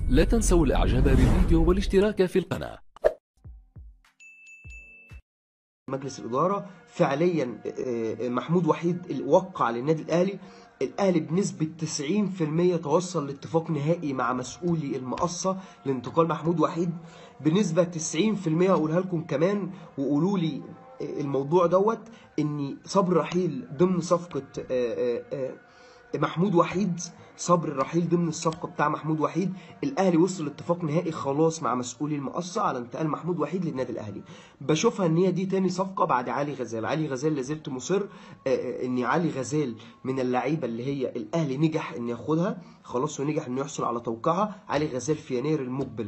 لا تنسوا الاعجاب بالفيديو والاشتراك في القناة مجلس الإدارة فعليا آه، آه، محمود وحيد وقع للنادي الأهلي الأهلي بنسبة 90% توصل لاتفاق نهائي مع مسؤولي المقصة لانتقال محمود وحيد بنسبة 90% أقولها لكم كمان وقولوا لي آه، الموضوع دوت إن صبر رحيل ضمن صفقة آه، آه، آه، محمود وحيد صبر الرحيل ضمن الصفقه بتاع محمود وحيد الاهلي وصل لاتفاق نهائي خلاص مع مسؤولي المقصه على انتقال محمود وحيد للنادي الاهلي بشوفها ان هي دي تاني صفقه بعد علي غزال علي غزال لازلت مصر آه، آه، ان علي غزال من اللعيبه اللي هي الاهلي نجح ان ياخدها خلاص ونجح انه يحصل على توقيعها علي غزال في يناير المقبل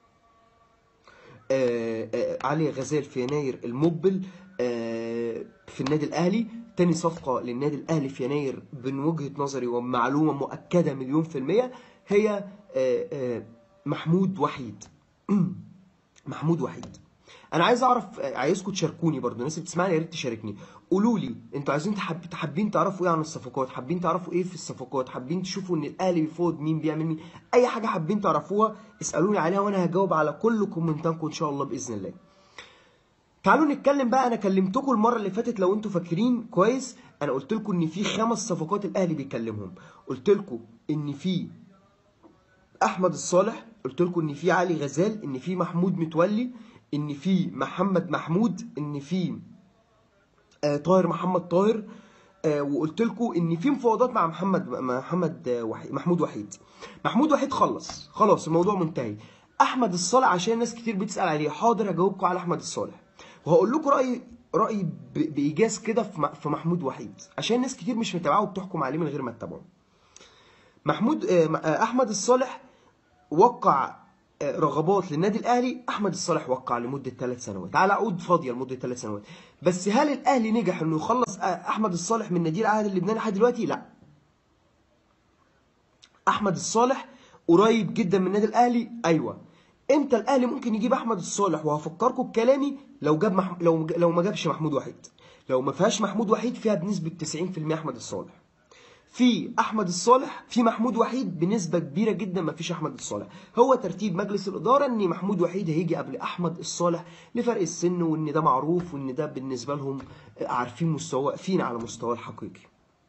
آه، آه، علي غزال في يناير المقبل آه، في النادي الاهلي تاني صفقة للنادي الاهلي في يناير من وجهة نظري ومعلومة مؤكدة مليون في المية هي آه، آه، محمود وحيد محمود وحيد انا عايز اعرف آه، عايزكم تشاركوني برضو الناس اللي بتسمعني يا ريت تشاركني قولوا لي انتوا عايزين تحب... حابين تعرفوا ايه عن الصفقات حابين تعرفوا ايه في الصفقات حابين تشوفوا ان الاهلي بيفوض مين بيعمل مين اي حاجه حابين تعرفوها اسالوني عليها وانا هجاوب على كل كومنتاتكم ان شاء الله باذن الله تعالوا نتكلم بقى انا كلمتكم المره اللي فاتت لو انتوا فاكرين كويس انا قلت لكم ان في خمس صفقات الاهلي بيكلمهم قلت لكم ان في احمد الصالح قلت لكم ان في علي غزال ان في محمود متولي ان في محمد محمود ان في آه طاهر محمد طاهر آه وقلت لكم ان في مفاوضات مع محمد محمد آه وحيد محمود وحيد محمود وحيد خلص خلاص الموضوع منتهي احمد الصالح عشان ناس كتير بتسال عليه حاضر هجاوبكم على احمد الصالح وهقول لكم رايي رايي ب- بايجاز كده في م- في محمود وحيد عشان ناس كتير مش متابعه وبتحكم عليه من غير ما تتابعه محمود آه، م- آه، احمد الصالح وقع آه، رغبات للنادي الاهلي احمد الصالح وقع لمده ثلاث سنوات على عقود فاضيه لمده ثلاث سنوات بس هل الاهلي نجح انه يخلص آه، احمد الصالح من نادي العهد اللبناني لحد دلوقتي لا احمد الصالح قريب جدا من النادي الاهلي ايوه امتى الاهلي ممكن يجيب احمد الصالح وهفكركم بكلامي لو جاب مح... لو لو ما جابش محمود وحيد لو ما فيهاش محمود وحيد فيها بنسبه 90% احمد الصالح في احمد الصالح في محمود وحيد بنسبه كبيره جدا ما فيش احمد الصالح هو ترتيب مجلس الاداره ان محمود وحيد هيجي قبل احمد الصالح لفرق السن وان ده معروف وان ده بالنسبه لهم عارفين مستوى واقفين على مستواه الحقيقي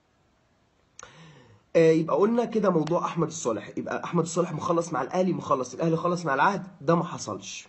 آه، يبقى قلنا كده موضوع احمد الصالح يبقى احمد الصالح مخلص مع الاهلي مخلص الاهلي خلص مع العهد ده ما حصلش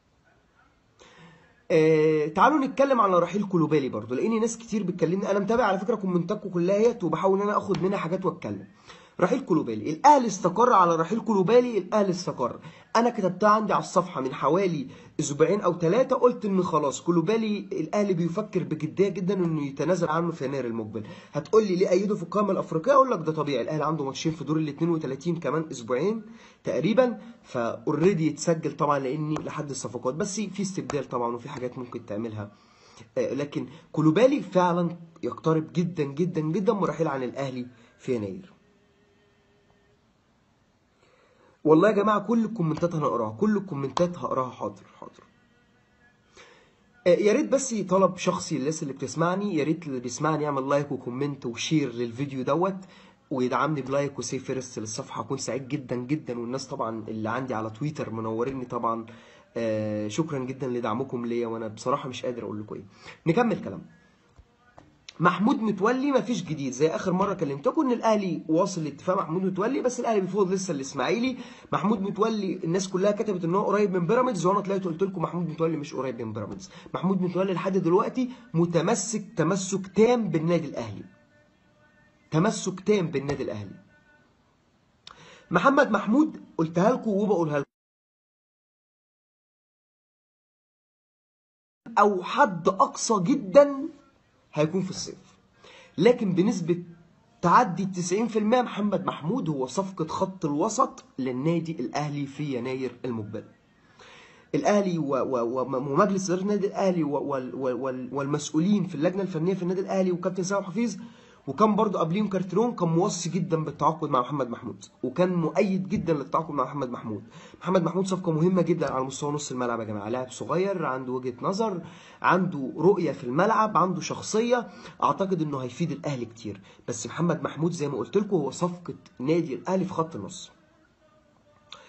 آه تعالوا نتكلم على رحيل كولوبالي برضو لان ناس كتير بتكلمني انا متابع على فكره كومنتاتكم كلها اهيت وبحاول ان انا اخد منها حاجات واتكلم رحيل كولوبالي الاهلي استقر على رحيل كولوبالي الاهلي استقر انا كتبتها عندي على الصفحه من حوالي اسبوعين او ثلاثه قلت ان خلاص كولوبالي الاهلي بيفكر بجديه جدا انه يتنازل عنه في يناير المقبل هتقول لي ليه ايده في القائمه الافريقيه اقول لك ده طبيعي الاهلي عنده ماتشين في دور ال 32 كمان اسبوعين تقريبا فاوريدي يتسجل طبعا لاني لحد الصفقات بس في استبدال طبعا وفي حاجات ممكن تعملها آه، لكن كولوبالي فعلا يقترب جدا جدا جدا من رحيل عن الاهلي في يناير والله يا جماعه كل الكومنتات هنقراها كل الكومنتات هقراها حاضر حاضر آه، يا ريت بس طلب شخصي للناس اللي بتسمعني يا ريت اللي بيسمعني يعمل لايك وكومنت وشير للفيديو دوت ويدعمني بلايك وسيف فيرست للصفحه هكون سعيد جدا جدا والناس طبعا اللي عندي على تويتر منوريني طبعا آه شكرا جدا لدعمكم ليا وانا بصراحه مش قادر اقول لكم ايه نكمل كلام محمود متولي مفيش جديد زي اخر مره كلمتكم ان الاهلي واصل لاتفاق محمود متولي بس الاهلي بيفوض لسه الاسماعيلي محمود متولي الناس كلها كتبت ان هو قريب من بيراميدز وانا طلعت قلت لكم محمود متولي مش قريب من بيراميدز محمود متولي لحد دلوقتي متمسك تمسك تام بالنادي الاهلي تمسك تام بالنادي الاهلي محمد محمود قلتها لكم وبقولها لكم او حد اقصى جدا هيكون في الصيف لكن بنسبة تعدي 90% محمد محمود هو صفقة خط الوسط للنادي الأهلي في يناير المقبل الأهلي و- و- و- ومجلس إدارة النادي الأهلي و- وال- وال- والمسؤولين في اللجنة الفنية في النادي الأهلي وكابتن سامح حفيظ وكان برضه قبليهم كارترون كان موصي جدا بالتعاقد مع محمد محمود وكان مؤيد جدا للتعاقد مع محمد محمود محمد محمود صفقه مهمه جدا على مستوى نص الملعب يا جماعه لاعب صغير عنده وجهه نظر عنده رؤيه في الملعب عنده شخصيه اعتقد انه هيفيد الاهلي كتير بس محمد محمود زي ما قلت لكم هو صفقه نادي الاهلي في خط النص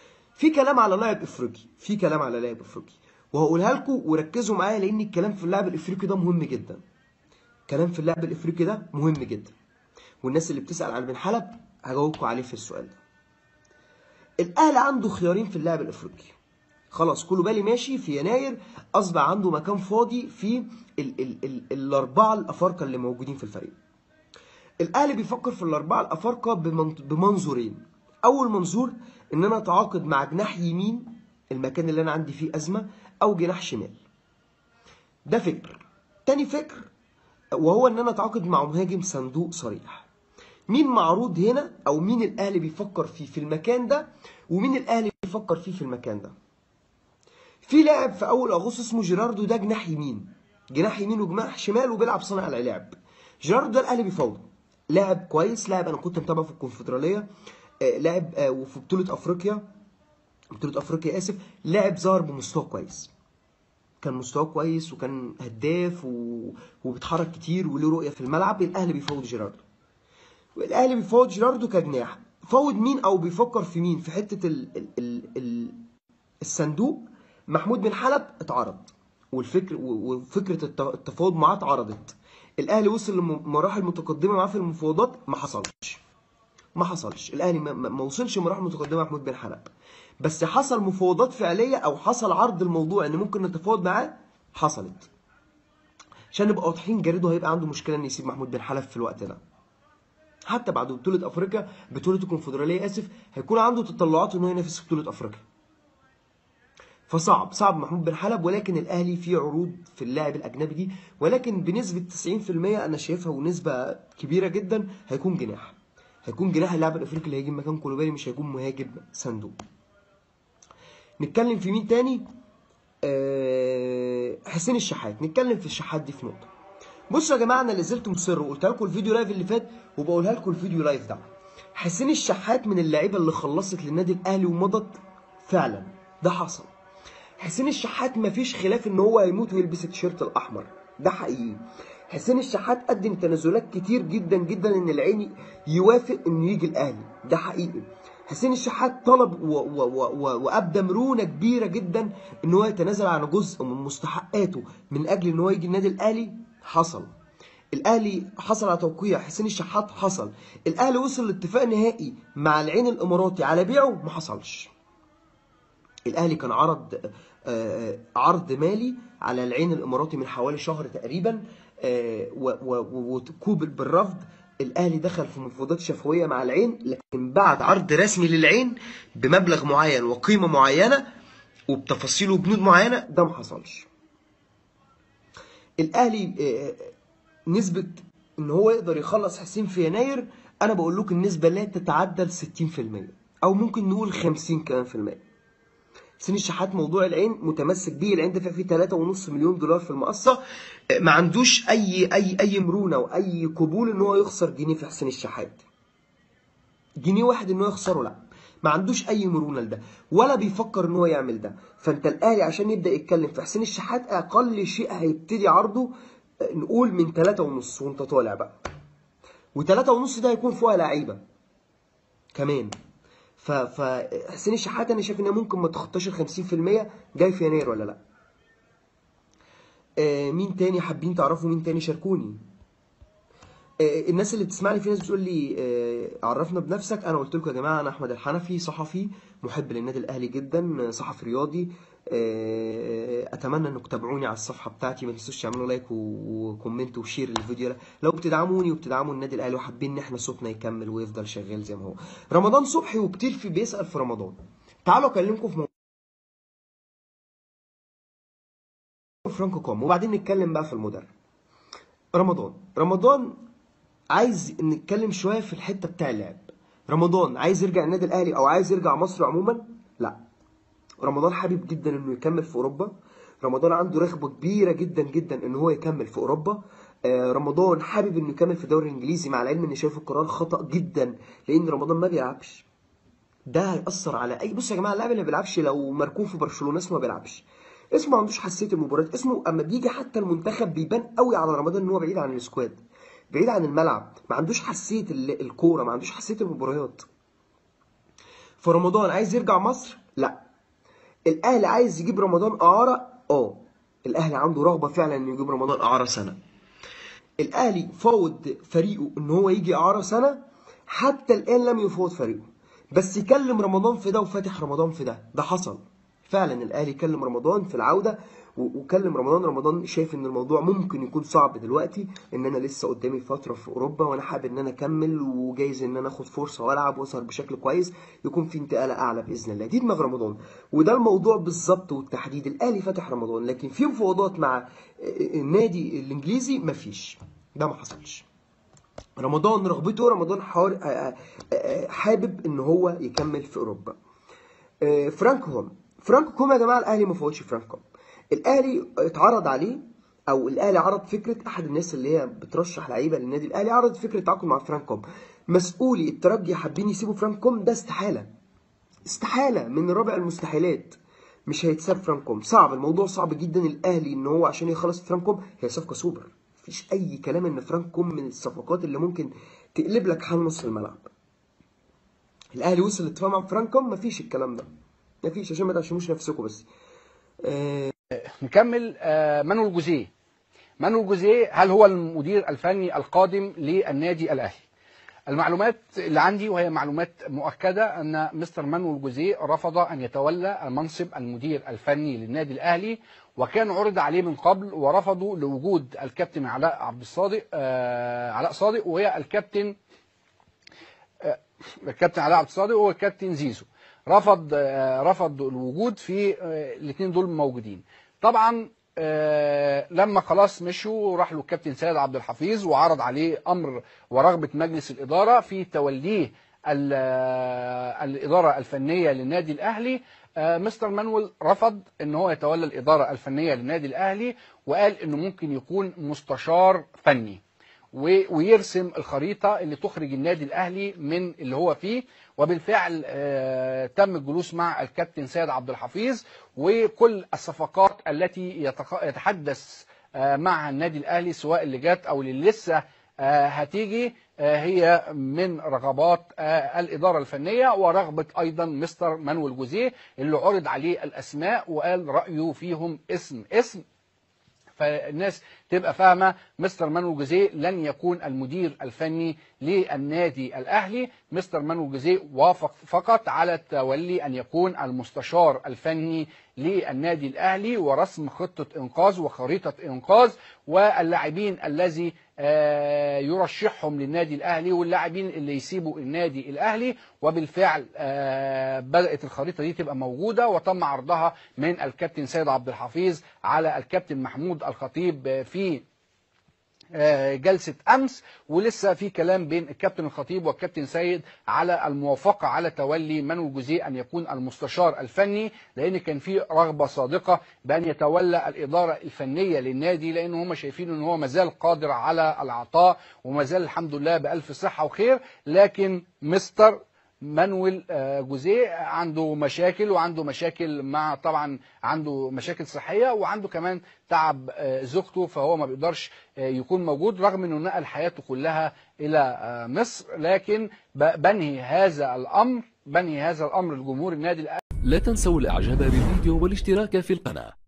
في كلام على لاعب افريقي في كلام على لاعب افريقي وهقولها لكم وركزوا معايا لان الكلام في اللاعب الافريقي ده مهم جدا كلام في اللاعب الافريقي ده مهم جدا والناس اللي بتسال عن بن حلب هجاوبكم عليه في السؤال ده الاهلي عنده خيارين في اللاعب الافريقي خلاص كله بالي ماشي في يناير اصبح عنده مكان فاضي في ال ال ال الاربعه الافارقه اللي موجودين في الفريق الاهلي بيفكر في الاربعه الافارقه بمن- بمنظورين اول منظور ان انا اتعاقد مع جناح يمين المكان اللي انا عندي فيه ازمه او جناح شمال ده فكر تاني فكر وهو ان انا اتعاقد مع مهاجم صندوق صريح مين معروض هنا او مين الاهلي بيفكر فيه في المكان ده ومين الاهلي بيفكر فيه في المكان ده في لاعب في اول اغسطس اسمه جيراردو ده جناح يمين جناح يمين وجناح شمال وبيلعب صانع العاب جيراردو ده الاهلي بيفاوضه لاعب كويس لاعب انا كنت متابعه في الكونفدراليه آه، لاعب آه، وفي بطوله افريقيا بطوله افريقيا اسف لاعب ظهر بمستوى كويس كان مستواه كويس وكان هداف و... وبيتحرك كتير وله رؤيه في الملعب الاهلي بيفاوض جيراردو الاهلي بيفاوض جيراردو كجناح فاوض مين او بيفكر في مين في حته ال... ال... ال... ال... الصندوق محمود بن حلب اتعرض والفكر و- وفكره الت- التفاوض معاه اتعرضت الاهلي وصل لمراحل متقدمه معاه في المفاوضات ما حصلش ما حصلش الاهلي ما, ما ما وصلش مراحل متقدمه محمود بن حلب بس حصل مفاوضات فعليه او حصل عرض الموضوع ان ممكن نتفاوض معاه حصلت عشان نبقى واضحين جاريدو هيبقى عنده مشكله ان يسيب محمود بن حلب في الوقت ده حتى بعد بطوله افريقيا بطوله الكونفدراليه اسف هيكون عنده تطلعات ان هو ينافس في بطوله افريقيا فصعب صعب محمود بن حلب ولكن الاهلي فيه عروض في اللاعب الاجنبي دي ولكن بنسبه 90% انا شايفها ونسبه كبيره جدا هيكون جناح هيكون جناح اللاعب الافريقي اللي هيجي مكان كولوبالي مش هيكون مهاجم صندوق نتكلم في مين تاني آه، حسين الشحات نتكلم في الشحات دي في نقطه بصوا يا جماعه انا اللي زلت مصر وقلت لكم الفيديو لايف اللي فات وبقولها لكم الفيديو لايف ده حسين الشحات من اللعيبه اللي خلصت للنادي الاهلي ومضت فعلا ده حصل حسين الشحات مفيش خلاف ان هو هيموت ويلبس التيشيرت الاحمر ده حقيقي حسين الشحات قدم تنازلات كتير جدا جدا ان العين يوافق انه يجي الاهلي ده حقيقي حسين الشحات طلب و- و- و- و- وابدى مرونه كبيره جدا ان هو يتنازل عن جزء من مستحقاته من اجل ان هو يجي النادي الاهلي حصل الاهلي حصل على توقيع حسين الشحات حصل الاهلي وصل لاتفاق نهائي مع العين الاماراتي على بيعه ما حصلش الاهلي كان عرض آه، عرض مالي على العين الاماراتي من حوالي شهر تقريبا آه، و- و- وقوبل بالرفض الاهلي دخل في مفاوضات شفويه مع العين لكن بعد عرض رسمي للعين بمبلغ معين وقيمه معينه وبتفاصيل وبنود معينه ده ما حصلش الاهلي آه، نسبه ان هو يقدر يخلص حسين في يناير انا بقول لكم النسبه لا تتعدى ال 60% او ممكن نقول 50 كمان في المية حسين الشحات موضوع العين متمسك بيه العين دفع فيه 3.5 مليون دولار في المقصه آه، ما عندوش اي اي اي مرونه واي قبول ان هو يخسر جنيه في حسين الشحات جنيه واحد ان هو يخسره لا ما عندوش اي مرونه لده ولا بيفكر ان هو يعمل ده فانت الاهلي عشان يبدا يتكلم في حسين الشحات اقل شيء هيبتدي عرضه آه، نقول من ثلاثة ونص وانت طالع بقى وثلاثة ونص ده هيكون فيها لعيبه كمان ف فحسين الشحات انا شايف انها ممكن ما تخطاش ال 50% جاي في يناير ولا لا آه مين تاني حابين تعرفوا مين تاني شاركوني آه، الناس اللي بتسمعني في ناس بتقول لي آه، عرفنا بنفسك انا قلت لكم يا جماعه انا احمد الحنفي صحفي محب للنادي الاهلي جدا آه، صحفي رياضي آه، اتمنى انكم تتابعوني على الصفحه بتاعتي ما تنسوش تعملوا لايك و- وكومنت وشير للفيديو ده لو بتدعموني وبتدعموا النادي الاهلي وحابين ان احنا صوتنا يكمل ويفضل شغال زي ما هو رمضان صبحي وكتير في بيسال في رمضان تعالوا اكلمكم في موضوع فرانكو كوم وبعدين نتكلم بقى في المدرب رمضان رمضان عايز نتكلم شويه في الحته بتاع اللعب رمضان عايز يرجع النادي الاهلي او عايز يرجع مصر عموما لا رمضان حابب جدا انه يكمل في اوروبا رمضان عنده رغبه كبيره جدا جدا ان هو يكمل في اوروبا آه، رمضان حابب انه يكمل في الدوري الانجليزي مع العلم اني شايف القرار خطا جدا لان رمضان ما بيلعبش ده هيأثر على اي بص يا جماعه اللاعب اللي ما بيلعبش لو مركون في برشلونه اسمه ما بيلعبش اسمه ما عندوش حساسيه المباريات اسمه اما بيجي حتى المنتخب بيبان قوي على رمضان ان هو بعيد عن السكواد بعيد عن الملعب ما عندوش حساسيه ال- الكوره ما عندوش حساسيه المباريات فرمضان عايز يرجع مصر لا الاهلي عايز يجيب رمضان اعاره اه الاهلي عنده رغبه فعلا انه يجيب رمضان اعاره سنه الاهلي فاوض فريقه ان هو يجي اعاره سنه حتى الان لم يفاوض فريقه بس يكلم رمضان في ده وفاتح رمضان في ده ده حصل فعلا الاهلي كلم رمضان في العوده و- وكلم رمضان رمضان شايف ان الموضوع ممكن يكون صعب دلوقتي ان انا لسه قدامي فتره في اوروبا وانا حابب ان انا اكمل وجايز ان انا اخد فرصه والعب واظهر بشكل كويس يكون في انتقاله اعلى باذن الله دي دماغ رمضان وده الموضوع بالظبط والتحديد الاهلي فاتح رمضان لكن في مفاوضات مع النادي الانجليزي مفيش ده ما حصلش رمضان رغبته رمضان حار... آه، آه، آه، حابب ان هو يكمل في اوروبا آه، فرانك هوم فرانك هوم يا جماعه الاهلي ما فوتش فرانك هوم الاهلي اتعرض عليه او الاهلي عرض فكره احد الناس اللي هي بترشح لعيبه للنادي الاهلي عرض فكره تعاقد مع فرانك هوم مسؤولي الترجي حابين يسيبوا فرانك هوم ده استحاله استحاله من رابع المستحيلات مش هيتساب فرانكوم صعب الموضوع صعب جدا الاهلي ان هو عشان يخلص فرانكوم هي صفقه سوبر مفيش اي كلام ان فرانكوم من الصفقات اللي ممكن تقلب لك حال نص الملعب الاهلي وصل لاتفاق مع فرانكوم مفيش الكلام ده مفيش عشان ما تعشموش نفسكم بس نكمل آه، مانويل جوزيه مانويل جوزيه هل هو المدير الفني القادم للنادي الاهلي المعلومات اللي عندي وهي معلومات مؤكده ان مستر مانويل جوزيه رفض ان يتولى منصب المدير الفني للنادي الاهلي وكان عرض عليه من قبل ورفضوا لوجود الكابتن علاء عبد الصادق آه، علاء صادق وهي الكابتن الكابتن علاء عبد الصادق والكابتن زيزو رفض آه، رفض الوجود في الاثنين دول موجودين طبعا آه، لما خلاص مشوا راح له الكابتن سيد عبد الحفيظ وعرض عليه امر ورغبه مجلس الاداره في توليه ال- آه، الاداره الفنيه للنادي الاهلي آه، مستر مانويل رفض ان هو يتولى الاداره الفنيه للنادي الاهلي وقال انه ممكن يكون مستشار فني و- ويرسم الخريطة اللي تخرج النادي الأهلي من اللي هو فيه وبالفعل آه، تم الجلوس مع الكابتن سيد عبد الحفيظ وكل الصفقات التي يتخ- يتحدث آه، معها النادي الأهلي سواء اللي جت أو اللي لسه آه، هتيجي آه، هي من رغبات آه، الإدارة الفنية ورغبة أيضا مستر مانويل جوزيه اللي عرض عليه الأسماء وقال رأيه فيهم اسم اسم فالناس تبقى فاهمه مستر مانويل جوزيه لن يكون المدير الفني للنادي الاهلي مستر مانويل جوزيه وافق فقط على تولي ان يكون المستشار الفني للنادي الاهلي ورسم خطه انقاذ وخريطه انقاذ واللاعبين الذي آه، يرشحهم للنادي الاهلي واللاعبين اللي يسيبوا النادي الاهلي وبالفعل آه، بدات الخريطه دي تبقى موجوده وتم عرضها من الكابتن سيد عبد الحفيظ على الكابتن محمود الخطيب آه، في آه، جلسة أمس ولسه في كلام بين الكابتن الخطيب والكابتن سيد على الموافقة على تولي مانويل جوزيه أن يكون المستشار الفني لأن كان في رغبة صادقة بأن يتولى الإدارة الفنية للنادي لأن هم شايفين أن هو مازال قادر على العطاء ومازال الحمد لله بألف صحة وخير لكن مستر مانويل آه، جوزيه عنده مشاكل وعنده مشاكل مع طبعا عنده مشاكل صحيه وعنده كمان تعب آه، زوجته فهو ما بيقدرش آه، يكون موجود رغم انه نقل حياته كلها الى آه، مصر لكن ب- بنهي هذا الامر بنهي هذا الامر لجمهور النادي الاهلي لا تنسوا الاعجاب بالفيديو والاشتراك في القناة